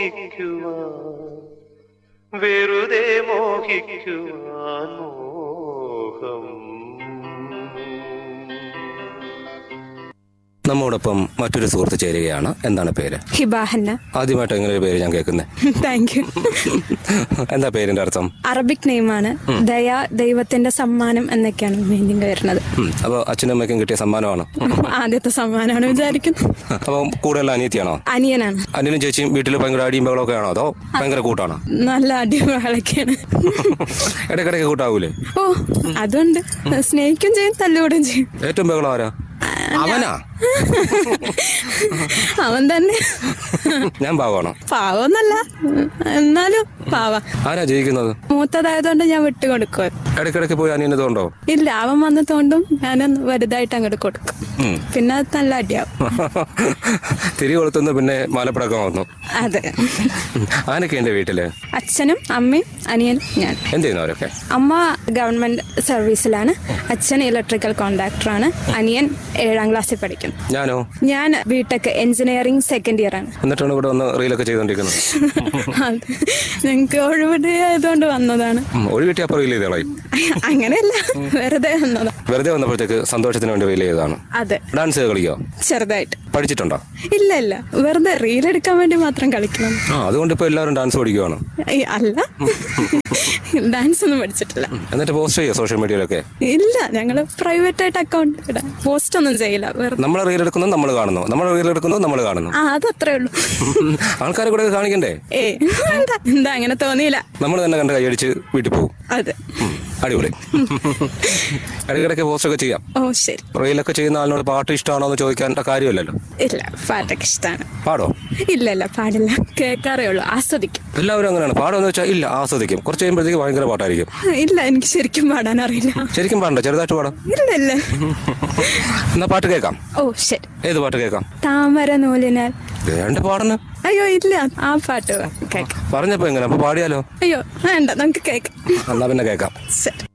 വെറുതെ മോഹിക്കുവാൻ മോഹം നമ്മോടൊപ്പം മറ്റൊരു സുഹൃത്ത് ചേരുകയാണ് എന്താണ് പേര് ഹിബാഹന്ന ആദ്യമായിട്ട് ഇങ്ങനെ ഒരു പേര് ഞാൻ കേൾക്കുന്നത് താങ്ക് യു എന്താ പേരിന്റെ അർത്ഥം അറബിക് നെയിമാണ് ദയ ദൈവത്തിന്റെ സമ്മാനം എന്നൊക്കെയാണ് മീനിങ് വരുന്നത് ഉം. അപ്പൊ അച്ഛനും അമ്മയ്ക്കും കിട്ടിയ സമ്മാനമാണ് ആദ്യത്തെ സമ്മാനമാണ് വിചാരിക്കുന്നത് അപ്പൊ കൂടുതൽ അനിയത്തിയാണോ അനിയനാണ് അനിയനും ചേച്ചിയും വീട്ടിൽ ഭയങ്കര അടിയും ബഹളമൊക്കെ ആണോ അതോ ഭയങ്കര കൂട്ടാണോ നല്ല അടിമകളൊക്കെയാണ് ഇടയ്ക്കിടയ്ക്ക് കൂട്ടാവൂലേ ഓ അതുണ്ട് സ്നേഹിക്കും ചെയ്യും തല്ലുകൂടും ചെയ്യും ഏറ്റവും ബഹളം ആരാ അവനാ അവൻ തന്നെ ഞാൻ പാവാണോ പാവന്നല്ല എന്നാലും പാവ ആരാ ജയിക്കുന്നത് മൂത്തതായതുകൊണ്ട് ഞാൻ വിട്ടുകൊടുക്കും ഇടയ്ക്കിടയ്ക്ക് പോയി അനിയനെ തോണ്ടോ ഇല്ല അവൻ വന്ന് തോണ്ടും ഞാൻ വലുതായിട്ട് അങ്ങോട്ട് കൊടുക്കും ഉം. പിന്നെ അത് നല്ല അടിയാവും തിരി കൊളുത്തുന്നു പിന്നെ മാലപ്പടക്കം വന്നു അതെ ആനൊക്കെ എന്റെ വീട്ടില് അച്ഛനും അമ്മയും അനിയനും ഞാൻ എന്ത് ചെയ്യുന്നു അവരൊക്കെ അമ്മ ഗവൺമെന്റ് സർവീസിലാണ് അച്ഛൻ ഇലക്ട്രിക്കൽ കോൺട്രാക്ടറാണ് അനിയൻ ഏഴാം ക്ലാസ്സിൽ പഠിക്കുന്നു ഞാനോ ഞാൻ ബിടെക് എഞ്ചിനീയറിംഗ് സെക്കൻഡ് ഇയർ ആണ് എന്നിട്ടാണ് ഇവിടെ വന്ന് റീലൊക്കെ ചെയ്തോണ്ടിരിക്കുന്നത് അത് ഞങ്ങൾക്ക് ഒഴിവിടെ ആയതുകൊണ്ട് വന്നതാണ് ഉം, ഒരു കിട്ടി അപ്പൊ റീൽ ചെയ്ത് കളയും അങ്ങനെയല്ല വെറുതെ വന്നതാ വെറുതെ വന്നപ്പോഴത്തേക്ക് സന്തോഷത്തിന് വേണ്ടി റീൽ ചെയ്തതാണ് അതെ ഡാൻസ് കളിക്കോ ചെറുതായിട്ട് പഠിച്ചിട്ടുണ്ടോ ഇല്ല ഇല്ല വെറുതെ റീൽ എടുക്കാൻ വേണ്ടി മാത്രം കളിക്കണം ആ അതുകൊണ്ട് ഇപ്പൊ എല്ലാവരും ഡാൻസ് പഠിക്കുവാണ് ഏയ്, അല്ല ഡാൻസ് ഒന്നും പഠിച്ചിട്ടില്ല എന്നിട്ട് പോസ്റ്റ് ചെയ്യോ സോഷ്യൽ മീഡിയയിലൊക്കെ ഇല്ല ഞങ്ങള് പ്രൈവറ്റ് ആയിട്ട് അക്കൗണ്ട് ഇടാം പോസ്റ്റ് ഒന്നും ചെയ്യില്ല വെറുതെ നമ്മൾ റീൽ എടുക്കുന്നത് നമ്മൾ കാണുന്നു നമ്മൾ റീൽ എടുക്കുന്നത് നമ്മൾ കാണുന്നു ആ അതത്രേ ഉള്ളൂ ആൾക്കാരെ കൂടെ ഒക്കെ കാണിക്കണ്ടേ ഏ വേണ്ട എന്താ അങ്ങനെ തോന്നിയില്ല നമ്മൾ തന്നെ കണ്ട് കൈയടിച്ച് വീട്ടിൽ പോകും അതെ ഉം, അടിപൊളി ഇടയ്ക്കിടയ്ക്ക് പോസ്റ്റ് ഒക്കെ ചെയ്യാം ഓ ശരി റീലൊക്കെ ചെയ്യുന്ന ആളിനോട് പാട്ട് ഇഷ്ടമാണോ എന്ന് ചോദിക്കാൻ കാര്യമില്ലല്ലോ ഇല്ല പാട്ടൊക്കെ ഇഷ്ടമാണ് പാടോ ഇല്ല ഇല്ല പാടില്ല കേൾക്കാറേ ഉള്ളൂ ആസ്വദിക്കും എല്ലാവരും അങ്ങനെയാണ് പാടോന്ന് വെച്ചാൽ ഇല്ല ആസ്വദിക്കും കുറച്ച് കഴിയുമ്പോഴത്തേക്ക് ഭയങ്കര പാട്ടായിരിക്കും ഇല്ല എനിക്ക് ശരിക്കും പാടാൻ അറിയില്ല ശരിക്കും പാടണ്ട ചെറുതായിട്ട് പാടാം ഇല്ല ഇല്ല എന്നാ പാട്ട് കേൾക്കാം ഓ ശരി ഏത് പാട്ട് കേൾക്കാം താമര നൂലിനാൽ വേണ്ട പാടുന്നു അയ്യോ ഇല്ല ആ പാട്ട് കേൾക്കാം പറഞ്ഞപ്പോ എങ്ങനെ അപ്പൊ പാടിയാലോ അയ്യോ വേണ്ട നമുക്ക് കേൾക്കാം എന്നാ പിന്നെ കേൾക്കാം ശരി